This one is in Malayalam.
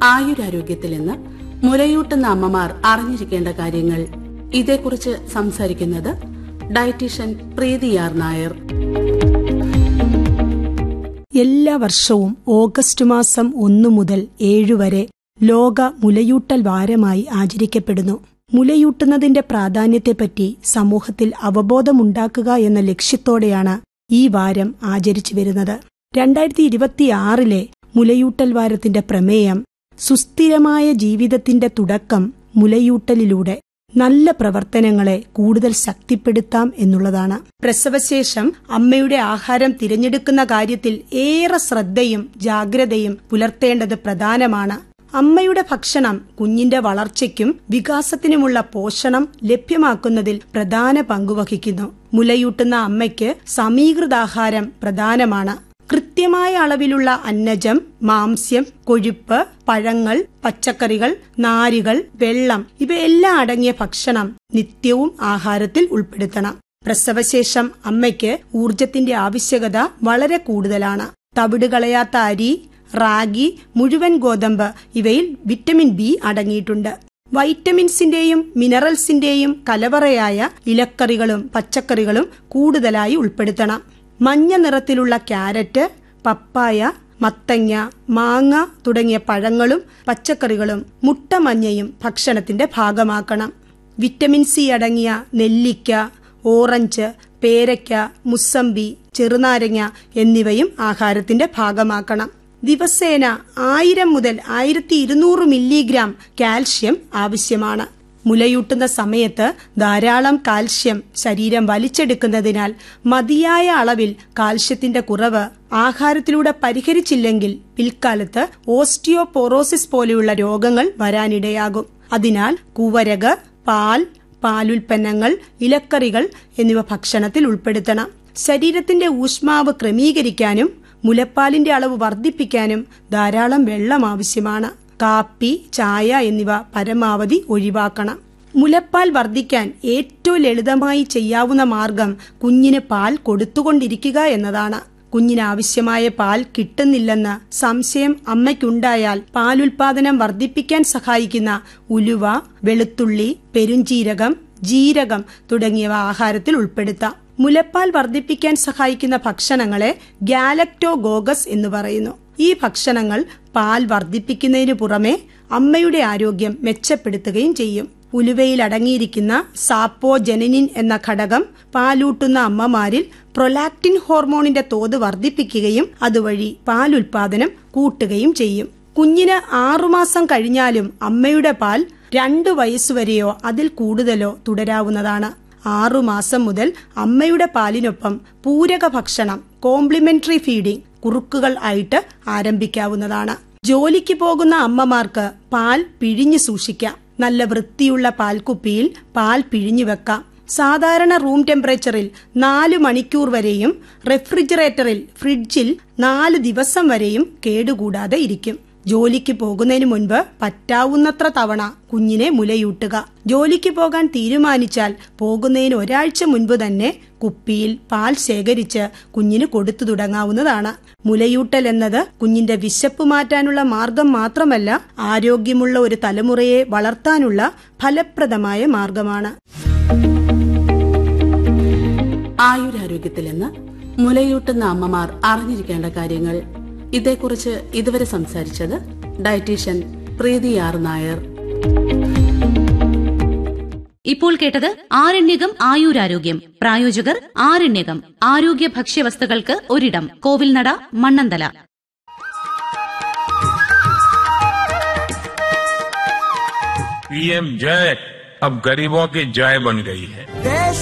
ആയുരാരോഗ്യത്തിൽ നിന്ന് മുലയൂട്ടുന്ന അമ്മമാർ അറിഞ്ഞിരിക്കേണ്ട കാര്യങ്ങൾ ഇതേക്കുറിച്ച് സംസാരിക്കുന്നത് ഡയറ്റീഷ്യൻ പ്രീതി ആർ നായർ എല്ലാ വർഷവും ഓഗസ്റ്റ് മാസം ഒന്നു മുതൽ ഏഴു വരെ ലോക മുലയൂട്ടൽ വാരമായി ആചരിക്കപ്പെടുന്നു മുലയൂട്ടുന്നതിന്റെ പ്രാധാന്യത്തെപ്പറ്റി സമൂഹത്തിൽ അവബോധമുണ്ടാക്കുക എന്ന ലക്ഷ്യത്തോടെയാണ് ഈ വാരം ആചരിച്ചു വരുന്നത് രണ്ടായിരത്തി ഇരുപത്തിയാറിലെ മുലയൂട്ടൽ വാരത്തിന്റെ പ്രമേയം സുസ്ഥിരമായ ജീവിതത്തിന്റെ തുടക്കം മുലയൂട്ടലിലൂടെ നല്ല പ്രവർത്തനങ്ങളെ കൂടുതൽ ശക്തിപ്പെടുത്താം എന്നുള്ളതാണ് പ്രസവശേഷം അമ്മയുടെ ആഹാരം തിരഞ്ഞെടുക്കുന്ന കാര്യത്തിൽ ഏറെ ശ്രദ്ധയും ജാഗ്രതയും പുലർത്തേണ്ടത് പ്രധാനമാണ് അമ്മയുടെ ഭക്ഷണം കുഞ്ഞിന്റെ വളർച്ചയ്ക്കും വികാസത്തിനുമുള്ള പോഷണം ലഭ്യമാക്കുന്നതിൽ പ്രധാന പങ്കുവഹിക്കുന്നു മുലയൂട്ടുന്ന അമ്മയ്ക്ക് സമീകൃതാഹാരം പ്രധാനമാണ് കൃത്യമായ അളവിലുള്ള അന്നജം മാംസ്യം കൊഴുപ്പ് പഴങ്ങൾ പച്ചക്കറികൾ നാരുകൾ വെള്ളം ഇവയെല്ലാം അടങ്ങിയ ഭക്ഷണം നിത്യവും ആഹാരത്തിൽ ഉൾപ്പെടുത്തണം പ്രസവശേഷം അമ്മയ്ക്ക് ഊർജത്തിന്റെ ആവശ്യകത വളരെ കൂടുതലാണ് തവിട് കളയാത്ത അരി റാഗി മുഴുവൻ ഗോതമ്പ് ഇവയിൽ വിറ്റമിൻ ബി അടങ്ങിയിട്ടുണ്ട് വൈറ്റമിൻസിന്റെയും മിനറൽസിന്റെയും കലവറയായ ഇലക്കറികളും പച്ചക്കറികളും കൂടുതലായി ഉൾപ്പെടുത്തണം മഞ്ഞ നിറത്തിലുള്ള ക്യാരറ്റ് പപ്പായ മത്തങ്ങ മാങ്ങ തുടങ്ങിയ പഴങ്ങളും പച്ചക്കറികളും മുട്ടമഞ്ഞയും ഭക്ഷണത്തിന്റെ ഭാഗമാക്കണം വിറ്റമിൻ സി അടങ്ങിയ നെല്ലിക്ക ഓറഞ്ച് പേരയ്ക്ക മുസമ്പി ചെറുനാരങ്ങ എന്നിവയും ആഹാരത്തിന്റെ ഭാഗമാക്കണം ദിവസേന ആയിരം മുതൽ ആയിരത്തി ഇരുന്നൂറ് മില്ലിഗ്രാം കാൽഷ്യം ആവശ്യമാണ് മുലയൂട്ടുന്ന സമയത്ത് ധാരാളം കാൽഷ്യം ശരീരം വലിച്ചെടുക്കുന്നതിനാൽ മതിയായ അളവിൽ കാൽഷ്യത്തിന്റെ കുറവ് ആഹാരത്തിലൂടെ പരിഹരിച്ചില്ലെങ്കിൽ പിൽക്കാലത്ത് ഓസ്റ്റിയോപോറോസിസ് പോലെയുള്ള രോഗങ്ങൾ വരാനിടയാകും അതിനാൽ കുവരക് പാൽ പാലുൽപ്പന്നങ്ങൾ ഇലക്കറികൾ എന്നിവ ഭക്ഷണത്തിൽ ഉൾപ്പെടുത്തണം ശരീരത്തിന്റെ ഊഷ്മാവ് ക്രമീകരിക്കാനും മുലപ്പാലിന്റെ അളവ് വർദ്ധിപ്പിക്കാനും ധാരാളം വെള്ളം ആവശ്യമാണ് കാപ്പി ചായ എന്നിവ പരമാവധി ഒഴിവാക്കണം മുലപ്പാൽ വർദ്ധിക്കാൻ ഏറ്റവും ലളിതമായി ചെയ്യാവുന്ന മാർഗം കുഞ്ഞിന് പാൽ കൊടുത്തുകൊണ്ടിരിക്കുക എന്നതാണ് കുഞ്ഞിന് ആവശ്യമായ പാൽ കിട്ടുന്നില്ലെന്ന് സംശയം അമ്മയ്ക്കുണ്ടായാൽ പാലുൽപാദനം വർദ്ധിപ്പിക്കാൻ സഹായിക്കുന്ന ഉലുവ വെളുത്തുള്ളി പെരുംജീരകം ജീരകം തുടങ്ങിയവ ആഹാരത്തിൽ ഉൾപ്പെടുത്താം മുലപ്പാൽ വർദ്ധിപ്പിക്കാൻ സഹായിക്കുന്ന ഭക്ഷണങ്ങളെ ഗാലക്ടോഗോഗസ് എന്ന് പറയുന്നു ഈ ഭക്ഷണങ്ങൾ പാൽ വർദ്ധിപ്പിക്കുന്നതിനു പുറമെ അമ്മയുടെ ആരോഗ്യം മെച്ചപ്പെടുത്തുകയും ചെയ്യും ഉലുവയിൽ അടങ്ങിയിരിക്കുന്ന സാപ്പോജെനിൻ എന്ന ഘടകം പാലൂട്ടുന്ന അമ്മമാരിൽ പ്രൊലാക്റ്റിൻ ഹോർമോണിന്റെ തോത് വർദ്ധിപ്പിക്കുകയും അതുവഴി പാലുൽപാദനം കൂട്ടുകയും ചെയ്യും കുഞ്ഞിന് ആറുമാസം കഴിഞ്ഞാലും അമ്മയുടെ പാൽ രണ്ടു വയസ്സുവരെയോ അതിൽ കൂടുതലോ തുടരാവുന്നതാണ് ആറുമാസം മുതൽ അമ്മയുടെ പാലിനൊപ്പം പൂരക ഭക്ഷണം കോംപ്ലിമെന്ററി ഫീഡിംഗ് കുറുക്കുകൾ ആയിട്ട് ആരംഭിക്കാവുന്നതാണ് ജോലിക്ക് പോകുന്ന അമ്മമാർക്ക് പാൽ പിഴിഞ്ഞു സൂക്ഷിക്കാം നല്ല വൃത്തിയുള്ള പാൽക്കുപ്പിയിൽ പാൽ പിഴിഞ്ഞു വെക്കാം സാധാരണ റൂം ടെമ്പറേച്ചറിൽ നാല് മണിക്കൂർ വരെയും റെഫ്രിജറേറ്ററിൽ ഫ്രിഡ്ജിൽ നാല് ദിവസം വരെയും കേടുകൂടാതെ ഇരിക്കും ജോലിക്ക് പോകുന്നതിന് മുൻപ് പറ്റാവുന്നത്ര തവണ കുഞ്ഞിനെ മുലയൂട്ടുക ജോലിക്ക് പോകാൻ തീരുമാനിച്ചാൽ പോകുന്നതിന് ഒരാഴ്ച മുൻപ് തന്നെ കുപ്പിയിൽ പാൽ ശേഖരിച്ച് കുഞ്ഞിന് കൊടുത്തു തുടങ്ങാവുന്നതാണ് മുലയൂട്ടൽ എന്നത് കുഞ്ഞിന്റെ വിശപ്പ് മാറ്റാനുള്ള മാർഗം മാത്രമല്ല ആരോഗ്യമുള്ള ഒരു തലമുറയെ വളർത്താനുള്ള ഫലപ്രദമായ മാർഗമാണ് ആയുരാരോഗ്യത്തിൽ നിന്ന് മുലയൂട്ടുന്ന അമ്മമാർ അറിഞ്ഞിരിക്കേണ്ട കാര്യങ്ങൾ ഇതേക്കുറിച്ച് ഇതുവരെ സംസാരിച്ചത് ഡയറ്റീഷ്യൻ പ്രീതി ആർ നായർ ഇപ്പോൾ കേട്ടത് ആരണ്യകം ആയുരാരോഗ്യം പ്രായോജകർ ആരണ്യകം ആരോഗ്യ ഭക്ഷ്യവസ്തുക്കൾക്ക് ഒരിടം കോവിൽനട മണ്ണന്തല पीएम जय अब गरीबों की जय बन गई है देश